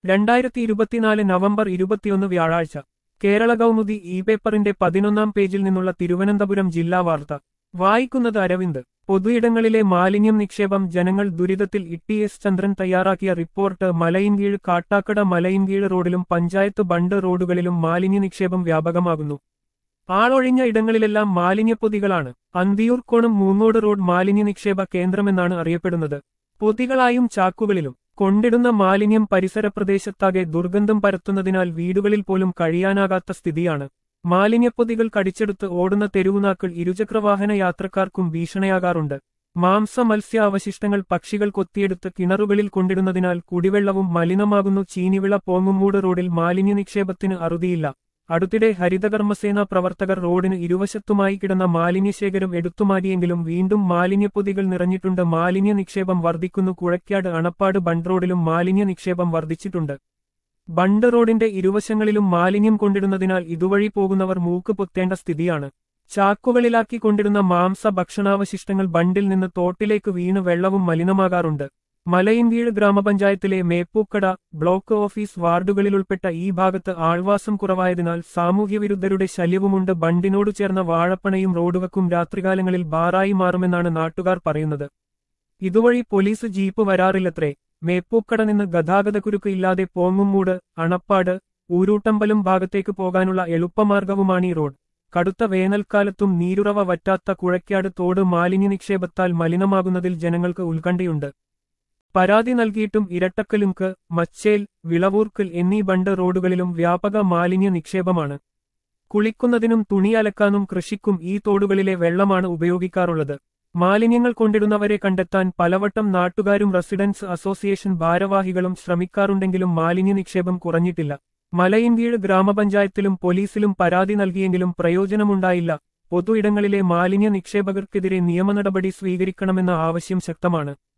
രണ്ടായിരത്തി ഇരുപത്തിനാല് നവംബർ ഇരുപത്തിയൊന്ന് വ്യാഴാഴ്ച കേരള കൗമുദി ഇ പേപ്പറിന്റെ പതിനൊന്നാം പേജിൽ നിന്നുള്ള തിരുവനന്തപുരം ജില്ലാ വാർത്ത വായിക്കുന്നത് അരവിന്ദ് പൊതുയിടങ്ങളിലെ മാലിന്യം നിക്ഷേപം ജനങ്ങൾ ദുരിതത്തിൽ ഇ എസ് ചന്ദ്രൻ തയ്യാറാക്കിയ റിപ്പോർട്ട് മലയിൻകീഴ് കാട്ടാക്കട മലയിൻകീഴ് റോഡിലും പഞ്ചായത്ത് ബണ്ട് റോഡുകളിലും മാലിന്യ നിക്ഷേപം വ്യാപകമാകുന്നു ആളൊഴിഞ്ഞ ഇടങ്ങളിലെല്ലാം മാലിന്യപ്പൊതികളാണ് അന്തിയൂർക്കോണം മൂന്നോട് റോഡ് മാലിന്യ നിക്ഷേപ കേന്ദ്രമെന്നാണ് അറിയപ്പെടുന്നത് പൊതികളായും ചാക്കുകളിലും കൊണ്ടിടുന്ന മാലിന്യം പരിസര പ്രദേശത്താകെ ദുർഗന്ധം പരത്തുന്നതിനാൽ വീടുകളിൽ പോലും കഴിയാനാകാത്ത സ്ഥിതിയാണ് മാലിന്യപ്പൊതികൾ കടിച്ചെടുത്ത് ഓടുന്ന തെരുവുനാക്കൾ ഇരുചക്രവാഹന യാത്രക്കാർക്കും ഭീഷണിയാകാറുണ്ട് മാംസ മത്സ്യ അവശിഷ്ടങ്ങൾ പക്ഷികൾ കൊത്തിയെടുത്ത് കിണറുകളിൽ കൊണ്ടിടുന്നതിനാൽ കുടിവെള്ളവും മലിനമാകുന്നു ചീനിവിള പോങ്ങുമൂട് റോഡിൽ മാലിന്യ നിക്ഷേപത്തിന് അറുതിയില്ല അടുത്തിടെ ഹരിതകർമ്മസേന പ്രവർത്തകർ റോഡിന് ഇരുവശത്തുമായി കിടന്ന മാലിന്യശേഖരം എടുത്തുമാറ്റിയെങ്കിലും വീണ്ടും മാലിന്യപ്പൊതികൾ നിറഞ്ഞിട്ടുണ്ട് മാലിന്യ നിക്ഷേപം വർദ്ധിക്കുന്നു കുഴയ്ക്കാട് അണപ്പാട് ബണ്ട് റോഡിലും മാലിന്യ നിക്ഷേപം വർദ്ധിച്ചിട്ടുണ്ട് ബണ്ട് റോഡിന്റെ ഇരുവശങ്ങളിലും മാലിന്യം കൊണ്ടിടുന്നതിനാൽ ഇതുവഴി പോകുന്നവർ മൂക്ക് പൊത്തേണ്ട സ്ഥിതിയാണ് ചാക്കുകളിലാക്കി കൊണ്ടിരുന്ന മാംസ ഭക്ഷണാവശിഷ്ടങ്ങൾ ബണ്ടിൽ നിന്ന് തോട്ടിലേക്ക് വീണ് വെള്ളവും മലിനമാകാറുണ്ട് മലയിൻകീഴ് ഗ്രാമപഞ്ചായത്തിലെ മേപ്പൂക്കട ബ്ലോക്ക് ഓഫീസ് വാർഡുകളിലുൾപ്പെട്ട ഈ ഭാഗത്ത് ആൾവാസം കുറവായതിനാൽ സാമൂഹ്യവിരുദ്ധരുടെ ശല്യവുമുണ്ട് ബണ്ടിനോടു ചേർന്ന വാഴപ്പണയും റോഡുവക്കും രാത്രികാലങ്ങളിൽ ബാറായി മാറുമെന്നാണ് നാട്ടുകാർ പറയുന്നത് ഇതുവഴി പോലീസ് ജീപ്പ് വരാറില്ലത്രേ മേപ്പൂക്കട നിന്ന് ഗതാഗതക്കുരുക്ക് ഇല്ലാതെ പോങ്ങുമൂട് അണപ്പാട് ഊരൂട്ടമ്പലം ഭാഗത്തേക്ക് പോകാനുള്ള എളുപ്പമാർഗവുമാണീ റോഡ് കടുത്ത വേനൽക്കാലത്തും നീരുറവ വറ്റാത്ത കുഴയ്ക്കാട് തോട് മാലിന്യ നിക്ഷേപത്താൽ മലിനമാകുന്നതിൽ ജനങ്ങൾക്ക് ഉത്കണ്ഠയുണ്ട് പരാതി നൽകിയിട്ടും ഇരട്ടക്കലുങ്ക് മച്ചേൽ വിളവൂർക്കൽ എന്നീ ബണ്ട് റോഡുകളിലും വ്യാപക മാലിന്യ നിക്ഷേപമാണ് കുളിക്കുന്നതിനും തുണി അലക്കാനും കൃഷിക്കും ഈ തോടുകളിലെ വെള്ളമാണ് ഉപയോഗിക്കാറുള്ളത് മാലിന്യങ്ങൾ കൊണ്ടിടുന്നവരെ കണ്ടെത്താൻ പലവട്ടം നാട്ടുകാരും റെസിഡൻസ് അസോസിയേഷൻ ഭാരവാഹികളും ശ്രമിക്കാറുണ്ടെങ്കിലും മാലിന്യ നിക്ഷേപം കുറഞ്ഞിട്ടില്ല മലയിൻകീഴ് ഗ്രാമപഞ്ചായത്തിലും പോലീസിലും പരാതി നൽകിയെങ്കിലും പ്രയോജനമുണ്ടായില്ല പൊതു ഇടങ്ങളിലെ മാലിന്യ നിക്ഷേപകർക്കെതിരെ നിയമനടപടി സ്വീകരിക്കണമെന്ന ആവശ്യം ശക്തമാണ്